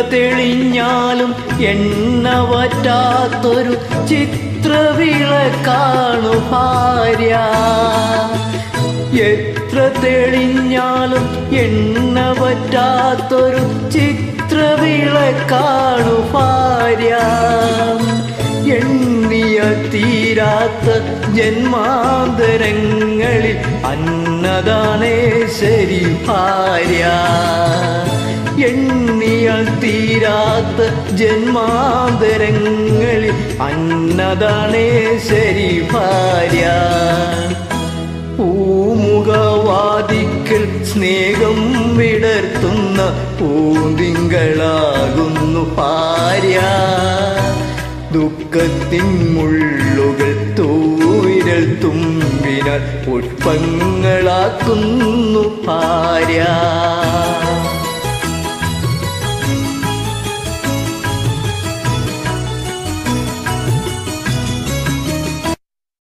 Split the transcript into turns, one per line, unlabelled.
തെളിഞ്ഞാലും എണ്ണ പറ്റാത്തൊരു ചിത്രവിളക്കാണു ഭാര്യ എത്ര തെളിഞ്ഞാലും എണ്ണ പറ്റാത്തൊരു ചിത്രവിളക്കാണു ഭാര്യ എണ്ണിയ തീരാത്ത ജന്മാന്തരങ്ങളിൽ അന്നദാനേശ്വരി ഭാര്യ എണ്ണിയാൽ തീരാത്ത ജന്മാന്തരങ്ങളിൽ അന്നദാനേശ്വരി ഭാര്യ പൂമുഖവാദിക്കൽ സ്നേഹം വിടർത്തുന്ന പൂതിങ്കളാകുന്നു ഭാര്യ ദുഃഖത്തിൻ മുള്ളുകൾ തൂവിരൽ തുമ്പിനാൽ പുഷ്പങ്ങളാക്കുന്നു ഭാര്യ